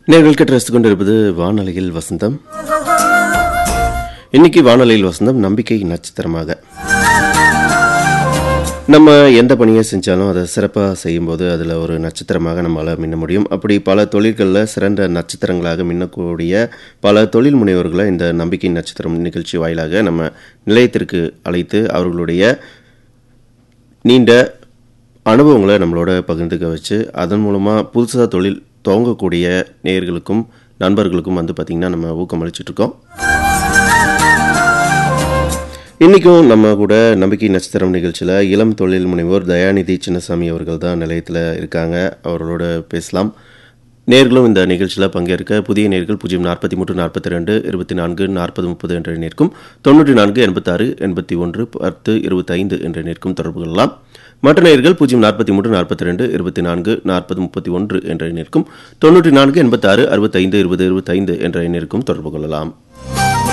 நேர்கள் கேட்டு ரசித்துக் கொண்டிருப்பது வானொலியில் வசந்தம் இன்னைக்கு வானொலியில் வசந்தம் நம்பிக்கை நட்சத்திரமாக நம்ம எந்த பணியை செஞ்சாலும் அதை சிறப்பாக செய்யும்போது அதில் ஒரு நட்சத்திரமாக நம்மளால் மின்ன முடியும் அப்படி பல தொழில்களில் சிறந்த நட்சத்திரங்களாக மின்னக்கூடிய பல தொழில் முனைவோர்களை இந்த நம்பிக்கை நட்சத்திரம் நிகழ்ச்சி வாயிலாக நம்ம நிலையத்திற்கு அழைத்து அவர்களுடைய நீண்ட அனுபவங்களை நம்மளோட பகிர்ந்துக்க வச்சு அதன் மூலமாக புதுசாக தொழில் துவங்கக்கூடிய நேயர்களுக்கும் நண்பர்களுக்கும் வந்து பார்த்திங்கன்னா நம்ம ஊக்கம் அளிச்சிட்ருக்கோம் இன்றைக்கும் நம்ம கூட நம்பிக்கை நட்சத்திரம் நிகழ்ச்சியில் இளம் தொழில் முனைவோர் தயாநிதி சின்னசாமி அவர்கள் தான் நிலையத்தில் இருக்காங்க அவர்களோட பேசலாம் நேர்களும் இந்த நிகழ்ச்சியில் பங்கேற்க புதிய நேர்கள் பூஜ்ஜியம் நாற்பத்தி மூன்று நாற்பத்தி ரெண்டு இருபத்தி நான்கு நாற்பது முப்பது என்ற நேர்க்கும் தொண்ணூற்றி நான்கு எண்பத்தாறு எண்பத்தி ஒன்று பத்து இருபத்தைந்து என்ற நேர்க்கும் தொடர்பு கொள்ளலாம் மற்ற நேர்கள் பூஜ்ஜியம் நாற்பத்தி மூன்று நாற்பத்தி ரெண்டு இருபத்தி நான்கு நாற்பது முப்பத்தி ஒன்று என்ற எண்ணிற்கும் தொண்ணூற்றி நான்கு எண்பத்தாறு அறுபத்தைந்து இருபது இருபத்தைந்து என்ற எண்ணிற்கும் தொடர்பு கொள்ளலாம்